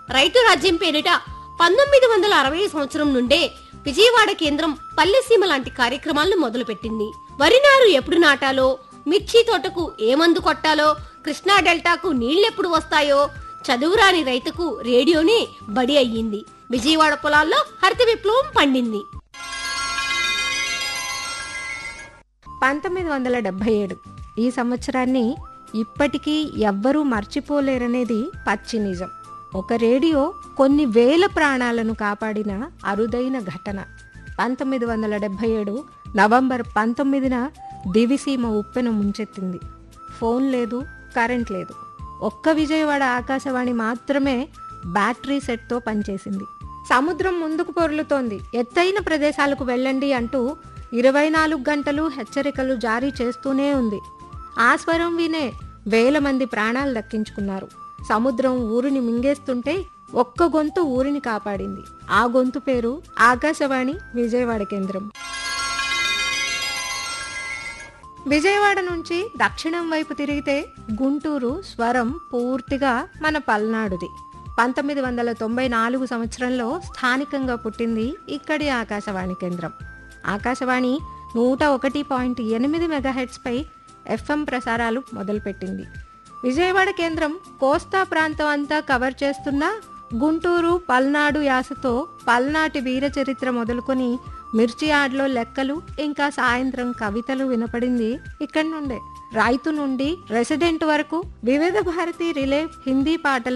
రైతు రాజ్యం పేరిట పంతొమ్మిది వందల అరవై సంవత్సరం నుండే విజయవాడ కేంద్రం పల్లెసీమ లాంటి కార్యక్రమాలను మొదలుపెట్టింది వరి నారు ఎప్పుడు నాటాలో మిర్చి తోటకు ఏ మందు కొట్టాలో కృష్ణా డెల్టాకు నీళ్లెప్పుడు వస్తాయో చదువురాని రైతుకు రేడియోనే బడి అయ్యింది విజయవాడ పొలాల్లో హరిత విప్లవం పండింది పంతొమ్మిది వందల డెబ్బై ఏడు ఈ సంవత్సరాన్ని ఇప్పటికీ ఎవ్వరూ మర్చిపోలేరనేది పచ్చి నిజం ఒక రేడియో కొన్ని వేల ప్రాణాలను కాపాడిన అరుదైన ఘటన పంతొమ్మిది వందల డెబ్బై ఏడు నవంబర్ పంతొమ్మిదిన దివిసీమ ఉప్పెన ముంచెత్తింది ఫోన్ లేదు కరెంట్ లేదు ఒక్క విజయవాడ ఆకాశవాణి మాత్రమే బ్యాటరీ సెట్తో పనిచేసింది సముద్రం ముందుకు పొర్లుతోంది ఎత్తైన ప్రదేశాలకు వెళ్ళండి అంటూ ఇరవై నాలుగు గంటలు హెచ్చరికలు జారీ చేస్తూనే ఉంది ఆ స్వరం వినే వేల మంది ప్రాణాలు దక్కించుకున్నారు సముద్రం ఊరిని మింగేస్తుంటే ఒక్క గొంతు ఊరిని కాపాడింది ఆ గొంతు పేరు ఆకాశవాణి విజయవాడ కేంద్రం విజయవాడ నుంచి దక్షిణం వైపు తిరిగితే గుంటూరు స్వరం పూర్తిగా మన పల్నాడుది పంతొమ్మిది వందల తొంభై నాలుగు సంవత్సరంలో స్థానికంగా పుట్టింది ఇక్కడి ఆకాశవాణి కేంద్రం ఆకాశవాణి నూట ఒకటి పాయింట్ ఎనిమిది మెగాహెట్స్పై ఎఫ్ఎం ప్రసారాలు మొదలుపెట్టింది విజయవాడ కేంద్రం కోస్తా ప్రాంతం అంతా కవర్ చేస్తున్న గుంటూరు పల్నాడు యాసతో పల్నాటి వీర చరిత్ర మొదలుకొని మిర్చి ఆడ్లో లెక్కలు ఇంకా సాయంత్రం కవితలు వినపడింది ఇక్కడి నుండే రైతు నుండి రెసిడెంట్ వరకు వివిధ భారతి రిలే హిందీ పాటలు